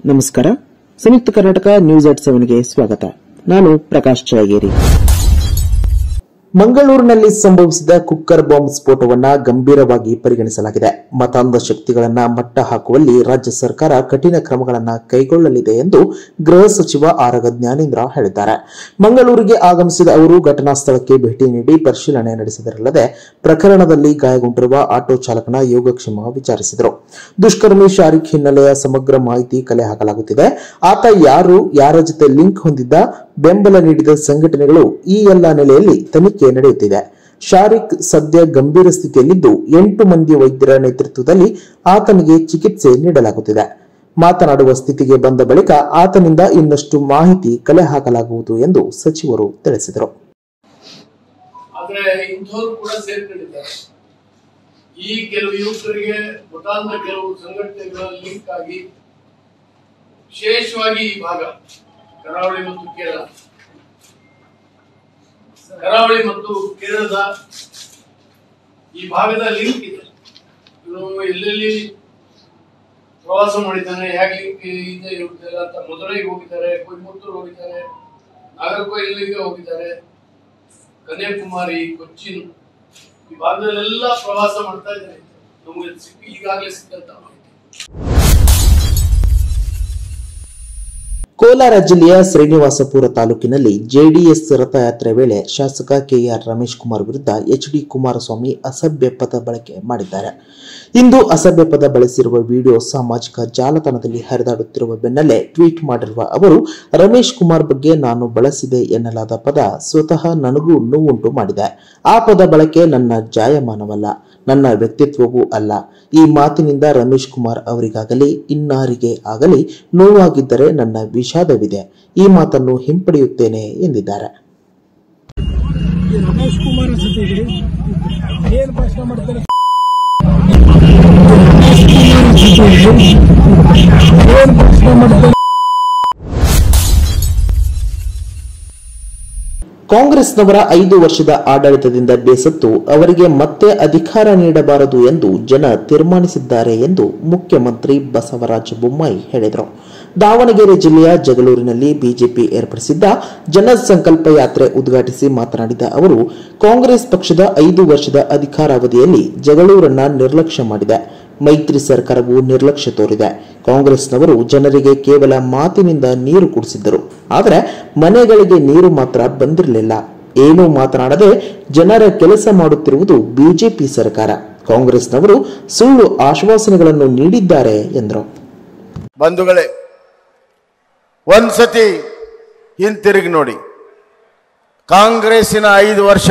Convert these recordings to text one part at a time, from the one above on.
ನಮಸ್ಕಾರ Samyukta Karnataka news at ಸೆವೆನ್ಗೆ ಸ್ವಾಗತ ನಾನು ಪ್ರಕಾಶ್ ಚಳಗೇರಿ ಮಂಗಳೂರಿನಲ್ಲಿ ಸಂಭವಿಸಿದ ಕುಕ್ಕರ್ ಬಾಂಬ್ ಸ್ಫೋಟವನ್ನ ಗಂಭೀರವಾಗಿ ಪರಿಗಣಿಸಲಾಗಿದೆ ಮತಾಂಧ ಶಕ್ತಿಗಳನ್ನ ಮಟ್ಟ ಹಾಕುವಲ್ಲಿ ರಾಜ್ಯ ಸರ್ಕಾರ ಕಠಿಣ ಕ್ರಮಗಳನ್ನ ಕೈಗೊಳ್ಳಲಿದೆ ಎಂದು ಗೃಹ ಸಚಿವ ಆರಗ ಜ್ಞಾನೇಂದ್ರ ಹೇಳಿದ್ದಾರೆ ಮಂಗಳೂರಿಗೆ ಆಗಮಿಸಿದ ಅವರು ಘಟನಾ ಸ್ಥಳಕ್ಕೆ ಭೇಟಿ ನೀಡಿ ಪರಿಶೀಲನೆ ನಡೆಸಿದರಲ್ಲದೆ ಪ್ರಕರಣದಲ್ಲಿ ಗಾಯಗೊಂಡಿರುವ ಆಟೋ ಚಾಲಕನ ಯೋಗಕ್ಷೇಮ ವಿಚಾರಿಸಿದರು ದುಷ್ಕರ್ಮಿ ಶಾರಿಕ್ ಹಿನ್ನೆಲೆಯ ಸಮಗ್ರ ಮಾಹಿತಿ ಕಲೆ ಹಾಕಲಾಗುತ್ತಿದೆ ಆತ ಯಾರು ಯಾರ ಜೊತೆ ಲಿಂಕ್ ಹೊಂದಿದ್ದ ಬೆಂಬಲ ನೀಡಿದ ಸಂಘಟನೆಗಳು ಈ ಎಲ್ಲ ನೆಲೆಯಲ್ಲಿ ತನಿಖೆ ನಡೆಯುತ್ತಿದೆ ಶಾರಿಕ್ ಸದ್ಯ ಗಂಭೀರ ಸ್ಥಿತಿಯಲ್ಲಿದ್ದು ಎಂಟು ಮಂದಿ ವೈದ್ಯರ ನೇತೃತ್ವದಲ್ಲಿ ಆತನಿಗೆ ಚಿಕಿತ್ಸೆ ನೀಡಲಾಗುತ್ತಿದೆ ಮಾತನಾಡುವ ಸ್ಥಿತಿಗೆ ಬಂದ ಬಳಿಕ ಆತನಿಂದ ಇನ್ನಷ್ಟು ಮಾಹಿತಿ ಕಲೆ ಹಾಕಲಾಗುವುದು ಎಂದು ಸಚಿವರು ತಿಳಿಸಿದರು ಆದ್ರೆ ಇಂಥವ್ರು ಕೂಡ ಸೇರ್ಕೊಂಡಿದ್ದಾರೆ ಈ ಕೆಲವು ಯುವಕರಿಗೆ ಮತಾಂಧ ಕೆಲವು ಸಂಘಟನೆಗಳ ಲಿಂಕ್ ಆಗಿ ವಿಶೇಷವಾಗಿ ಈ ಭಾಗ ಕರಾವಳಿ ಮತ್ತು ಕೇರಳ ಕರಾವಳಿ ಮತ್ತು ಕೇರಳದ ಈ ಭಾಗದ ಲಿಂಕ್ ಇದೆ ಇವನು ಎಲ್ಲೆಲ್ಲಿ ಪ್ರವಾಸ ಮಾಡಿದ್ದಾನೆ ಹೇಗೆ ಲಿಂಕ್ ಇದೆ ಇರುವುದಿಲ್ಲ ಅಂತ ಮದುರೈಗೆ ಹೋಗಿದ್ದಾರೆ ಕೊಯಮತ್ತೂರು ಹೋಗಿದ್ದಾರೆ ನಾಗರಕೋಯಿಲಿಗೆ ಹೋಗಿದ್ದಾರೆ ಕನ್ಯಾಕುಮಾರಿ ಕೊಚ್ಚಿನ್ ಈ ಭಾಗದಲ್ಲೆಲ್ಲ ಪ್ರವಾಸ ಮಾಡ್ತಾ ಇದ್ದಾರೆ ನಮಗೆ ಸಿಕ್ಕಿ ಈಗಾಗಲೇ ಸಿಕ್ಕಂತ ಮಾಹಿತಿ ಕೋಲಾರ ಜಿಲ್ಲೆಯ ಶ್ರೀನಿವಾಸಪುರ ತಾಲೂಕಿನಲ್ಲಿ ಜೆಡಿಎಸ್ ರಥಯಾತ್ರೆ ವೇಳೆ ಶಾಸಕ ಕೆಆರ್ ರಮೇಶ್ ಕುಮಾರ್ ವಿರುದ್ಧ ಎಚ್ ಡಿ ಕುಮಾರಸ್ವಾಮಿ ಅಸಭ್ಯ ಪದ ಬಳಕೆ ಮಾಡಿದ್ದಾರೆ ಇಂದು ಅಸಭ್ಯ ಪದ ಬಳಸಿರುವ ವಿಡಿಯೋ ಸಾಮಾಜಿಕ ಜಾಲತಾಣದಲ್ಲಿ ಹರಿದಾಡುತ್ತಿರುವ ಬೆನ್ನಲ್ಲೇ ಟ್ವೀಟ್ ಮಾಡಿರುವ ಅವರು ರಮೇಶ್ ಕುಮಾರ್ ಬಗ್ಗೆ ನಾನು ಬಳಸಿದೆ ಎನ್ನಲಾದ ಪದ ಸ್ವತಃ ನನಗೂ ನೋವುಂಟು ಮಾಡಿದೆ ಆ ಪದ ಬಳಕೆ ನನ್ನ ಜಾಯಮಾನವಲ್ಲ ನನ್ನ ವ್ಯಕ್ತಿತ್ವವೂ ಅಲ್ಲ ಈ ಮಾತಿನಿಂದ ರಮೇಶ್ ಕುಮಾರ್ ಅವರಿಗಾಗಲಿ ಇನ್ನಾರಿಗೆ ಆಗಲಿ ನೋವಾಗಿದ್ದರೆ ನನ್ನ ವಿಷಾದವಿದೆ ಈ ಮಾತನ್ನು ಹಿಂಪಡೆಯುತ್ತೇನೆ ಎಂದಿದ್ದಾರೆ ಈ ರಮೇಶ್ ಕುಮಾರ್ ಜೊತೆಗೆ ಏನ್ ಭಾಷಣ ಮಾಡ್ತಾರೆ ಏನ್ ಭಾಷಣ ಮಾಡ್ತಾರೆ ಕಾಂಗ್ರೆಸ್ನವರ ಐದು ವರ್ಷದ ಆಡಳಿತದಿಂದ ಬೇಸತ್ತು ಅವರಿಗೆ ಮತ್ತೆ ಅಧಿಕಾರ ನೀಡಬಾರದು ಎಂದು ಜನ ತೀರ್ಮಾನಿಸಿದ್ದಾರೆ ಎಂದು ಮುಖ್ಯಮಂತ್ರಿ ಬಸವರಾಜ ಬೊಮ್ಮಾಯಿ ಹೇಳಿದರು ದಾವಣಗೆರೆ ಜಿಲ್ಲೆಯ ಜಗಳೂರಿನಲ್ಲಿ ಬಿಜೆಪಿ ಏರ್ಪಡಿಸಿದ್ದ ಜನಸಂಕಲ್ಪ ಯಾತ್ರೆ ಉದ್ಘಾಟಿಸಿ ಮಾತನಾಡಿದ ಅವರು ಕಾಂಗ್ರೆಸ್ ಪಕ್ಷದ ಐದು ವರ್ಷದ ಅಧಿಕಾರಾವಧಿಯಲ್ಲಿ ಜಗಳೂರನ್ನ ನಿರ್ಲಕ್ಷ್ಯ ಮಾಡಿದೆ ಮೈತ್ರಿ ಸರ್ಕಾರವು ನಿರ್ಲಕ್ಷ್ಯ ತೋರಿದೆ ಕಾಂಗ್ರೆಸ್ನವರು ಜನರಿಗೆ ಕೇವಲ ಮಾತಿನಿಂದ ನೀರು ಕುಡಿಸಿದ್ದರು ಆದರೆ ಮನೆಗಳಿಗೆ ನೀರು ಮಾತ್ರ ಬಂದಿರಲಿಲ್ಲ ಏನೂ ಮಾತನಾಡದೆ ಜನರ ಕೆಲಸ ಮಾಡುತ್ತಿರುವುದು ಬಿಜೆಪಿ ಸರ್ಕಾರ ಕಾಂಗ್ರೆಸ್ನವರು ಸುಳ್ಳು ಆಶ್ವಾಸನೆಗಳನ್ನು ನೀಡಿದ್ದಾರೆ ಎಂದರು ಬಂಧುಗಳೇ ಒಂದ್ಸತಿ ಹಿಂತಿರುಗಿ ನೋಡಿ ಕಾಂಗ್ರೆಸ್ಸಿನ ಐದು ವರ್ಷ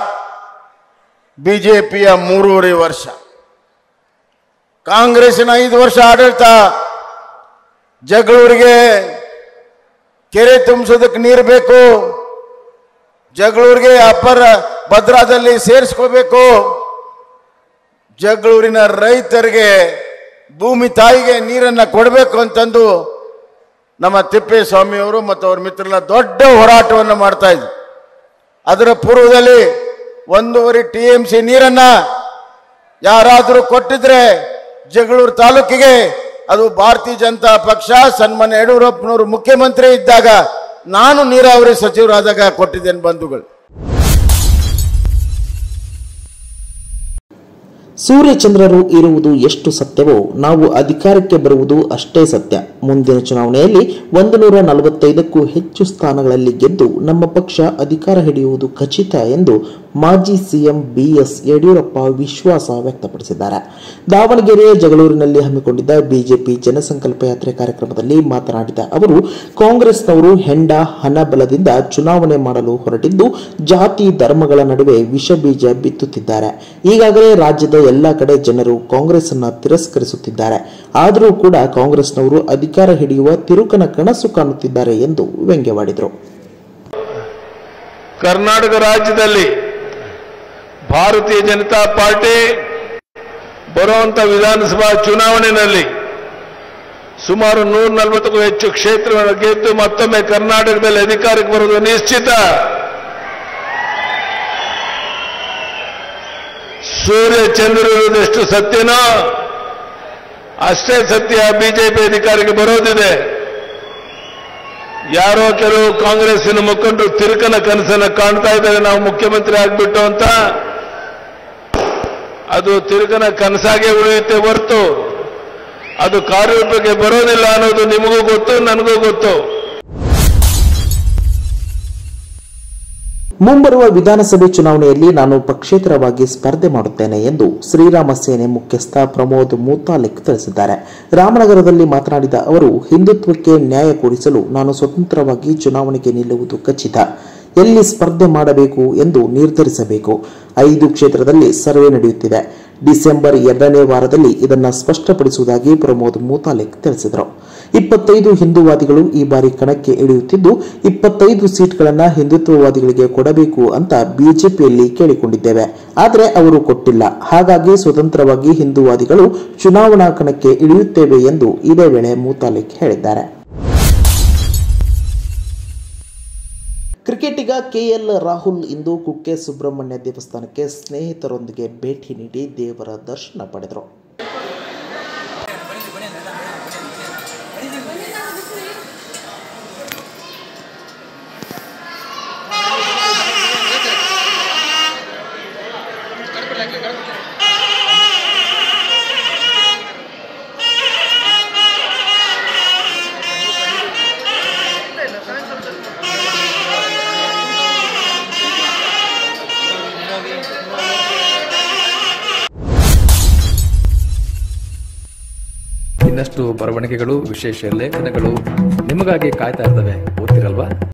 ಬಿಜೆಪಿಯ ಮೂರುವರೆ ವರ್ಷ ಕಾಂಗ್ರೆಸ್ಸಿನ ಐದು ವರ್ಷ ಆಡಳಿತ ಜಗಳೂರಿಗೆ ಕೆರೆ ತುಂಬಿಸೋದಕ್ಕೆ ನೀರು ಬೇಕು ಜಗಳೂರಿಗೆ ಅಪ್ಪರ ಭದ್ರಾದಲ್ಲಿ ಸೇರಿಸ್ಕೋಬೇಕು ಜಗಳೂರಿನ ರೈತರಿಗೆ ಭೂಮಿ ತಾಯಿಗೆ ನೀರನ್ನು ಕೊಡಬೇಕು ಅಂತಂದು ನಮ್ಮ ತಿಪ್ಪೇಸ್ವಾಮಿಯವರು ಮತ್ತು ಅವ್ರ ಮಿತ್ರರ ದೊಡ್ಡ ಹೋರಾಟವನ್ನು ಮಾಡ್ತಾ ಇದ್ರು ಅದರ ಪೂರ್ವದಲ್ಲಿ ಒಂದೂವರೆ ಟಿ ಎಂ ಸಿ ನೀರನ್ನ ಯಾರಾದರೂ ಕೊಟ್ಟಿದ್ರೆ ಜಗಳೂರು ತಾಲೂಕಿಗೆ ಅದು ಭಾರತೀಯ ಜನತಾ ಪಕ್ಷ ಸನ್ಮಾನ್ಯ ಯಡಿಯೂರಪ್ಪನವರು ಮುಖ್ಯಮಂತ್ರಿ ಇದ್ದಾಗ ನಾನು ನೀರಾವರಿ ಸಚಿವರಾದಾಗ ಕೊಟ್ಟಿದ್ದೇನೆ ಬಂಧುಗಳು ಸೂರ್ಯಚಂದ್ರರು ಇರುವುದು ಎಷ್ಟು ಸತ್ಯವೋ ನಾವು ಅಧಿಕಾರಕ್ಕೆ ಬರುವುದು ಅಷ್ಟೇ ಸತ್ಯ ಮುಂದಿನ ಚುನಾವಣೆಯಲ್ಲಿ ಒಂದು ನೂರ ನಲವತ್ತೈದಕ್ಕೂ ಹೆಚ್ಚು ಸ್ಥಾನಗಳಲ್ಲಿ ಗೆದ್ದು ನಮ್ಮ ಪಕ್ಷ ಅಧಿಕಾರ ಹಿಡಿಯುವುದು ಖಚಿತ ಎಂದು ಮಾಜಿ ಸಿಎಂ ಬಿಎಸ್ ಯಡಿಯೂರಪ್ಪ ವಿಶ್ವಾಸ ವ್ಯಕ್ತಪಡಿಸಿದ್ದಾರೆ ದಾವಣಗೆರೆಯ ಜಗಳೂರಿನಲ್ಲಿ ಹಮ್ಮಿಕೊಂಡಿದ್ದ ಬಿಜೆಪಿ ಜನಸಂಕಲ್ಪ ಯಾತ್ರೆ ಕಾರ್ಯಕ್ರಮದಲ್ಲಿ ಮಾತನಾಡಿದ ಅವರು ಕಾಂಗ್ರೆಸ್ನವರು ಹೆಂಡ ಹಣ ಬಲದಿಂದ ಚುನಾವಣೆ ಮಾಡಲು ಹೊರಟಿದ್ದು ಜಾತಿ ಧರ್ಮಗಳ ನಡುವೆ ವಿಷ ಬೀಜ ಬಿತ್ತುತ್ತಿದ್ದಾರೆ ಈಗಾಗಲೇ ರಾಜ್ಯದ ಎಲ್ಲ ಕಡೆ ಜನರು ಕಾಂಗ್ರೆಸ್ ಅನ್ನ ತಿರಸ್ಕರಿಸುತ್ತಿದ್ದಾರೆ ಆದರೂ ಕೂಡ ಕಾಂಗ್ರೆಸ್ನವರು ಅಧಿಕಾರ ಹಿಡಿಯುವ ತಿರುಕನ ಕನಸು ಕಾಣುತ್ತಿದ್ದಾರೆ ಎಂದು ವ್ಯಂಗ್ಯವಾಡಿದರು ಕರ್ನಾಟಕ ರಾಜ್ಯದಲ್ಲಿ ಭಾರತೀಯ ಜನತಾ ಪಾರ್ಟಿ ಬರುವಂತ ವಿಧಾನಸಭಾ ಚುನಾವಣೆಯಲ್ಲಿ ಸುಮಾರು ನೂರ ನಲವತ್ತಕ್ಕೂ ಹೆಚ್ಚು ಕ್ಷೇತ್ರಗಳನ್ನು ಗೆದ್ದು ಮತ್ತೊಮ್ಮೆ ಕರ್ನಾಟಕದಲ್ಲಿ ಅಧಿಕಾರಕ್ಕೆ ಬರುವುದು ನಿಶ್ಚಿತ ಸೂರ್ಯ ಚಂದ್ರರುವುದೆಷ್ಟು ಸತ್ಯನೋ ಅಷ್ಟೇ ಸತ್ಯ ಬಿಜೆಪಿ ಅಧಿಕಾರಿಗೆ ಬರೋದಿದೆ ಯಾರೋ ಕೆಲವು ಕಾಂಗ್ರೆಸ್ಸಿನ ಮುಖಂಡರು ತಿರುಕನ ಕನಸನ್ನ ಕಾಣ್ತಾ ಇದ್ದಾರೆ ನಾವು ಮುಖ್ಯಮಂತ್ರಿ ಆಗ್ಬಿಟ್ಟು ಅಂತ ಅದು ತಿರುಕನ ಕನಸಾಗೆ ಉಳಿಯುತ್ತೆ ಹೊರತು ಅದು ಕಾರ್ಯರೂಪಕ್ಕೆ ಬರೋದಿಲ್ಲ ಅನ್ನೋದು ನಿಮಗೂ ಗೊತ್ತು ನನಗೂ ಗೊತ್ತು ಮುಂಬರುವ ವಿಧಾನಸಭೆ ಚುನಾವಣೆಯಲ್ಲಿ ನಾನು ಪಕ್ಷೇತರವಾಗಿ ಸ್ಪರ್ಧೆ ಮಾಡುತ್ತೇನೆ ಎಂದು ಶ್ರೀರಾಮ ಸೇನೆ ಮುಖ್ಯಸ್ಥ ಪ್ರಮೋದ್ ಮುತಾಲಿಕ್ ತಿಳಿಸಿದ್ದಾರೆ ರಾಮನಗರದಲ್ಲಿ ಮಾತನಾಡಿದ ಅವರು ಹಿಂದುತ್ವಕ್ಕೆ ನ್ಯಾಯ ಕೊಡಿಸಲು ನಾನು ಸ್ವತಂತ್ರವಾಗಿ ಚುನಾವಣೆಗೆ ನಿಲ್ಲುವುದು ಖಚಿತ ಎಲ್ಲಿ ಸ್ಪರ್ಧೆ ಮಾಡಬೇಕು ಎಂದು ನಿರ್ಧರಿಸಬೇಕು ಐದು ಕ್ಷೇತ್ರದಲ್ಲಿ ಸರ್ವೆ ನಡೆಯುತ್ತಿದೆ ಡಿಸೆಂಬರ್ ಎರಡನೇ ವಾರದಲ್ಲಿ ಇದನ್ನು ಸ್ಪಷ್ಟಪಡಿಸುವುದಾಗಿ ಪ್ರಮೋದ್ ಮುತಾಲಿಕ್ ತಿಳಿಸಿದರು ಇಪ್ಪತ್ತೈದು ಹಿಂದೂವಾದಿಗಳು ಈ ಬಾರಿ ಕಣಕ್ಕೆ ಇಳಿಯುತ್ತಿದ್ದು ಇಪ್ಪತ್ತೈದು ಸೀಟ್ಗಳನ್ನ ಹಿಂದುತ್ವವಾದಿಗಳಿಗೆ ಕೊಡಬೇಕು ಅಂತ ಬಿಜೆಪಿಯಲ್ಲಿ ಕೇಳಿಕೊಂಡಿದ್ದೇವೆ ಆದರೆ ಅವರು ಕೊಟ್ಟಿಲ್ಲ ಹಾಗಾಗಿ ಸ್ವತಂತ್ರವಾಗಿ ಹಿಂದೂವಾದಿಗಳು ಚುನಾವಣಾ ಕಣಕ್ಕೆ ಇಳಿಯುತ್ತೇವೆ ಎಂದು ಇದೇ ವೇಳೆ ಮುತಾಲಿಕ್ ಹೇಳಿದ್ದಾರೆ ಕ್ರಿಕೆಟಿಗ ಕೆಎಲ್ ರಾಹುಲ್ ಇಂದು ಕುಕ್ಕೆ ಸುಬ್ರಹ್ಮಣ್ಯ ದೇವಸ್ಥಾನಕ್ಕೆ ಸ್ನೇಹಿತರೊಂದಿಗೆ ಭೇಟಿ ನೀಡಿ ದೇವರ ದರ್ಶನ ಪಡೆದರು ಇನ್ನಷ್ಟು ಬರವಣಿಗೆಗಳು ವಿಶೇಷ ಲೇಖನಗಳು ನಿಮಗಾಗಿ ಕಾಯ್ತಾ ಇರ್ತವೆ ಓದ್ತಿರಲ್ವಾ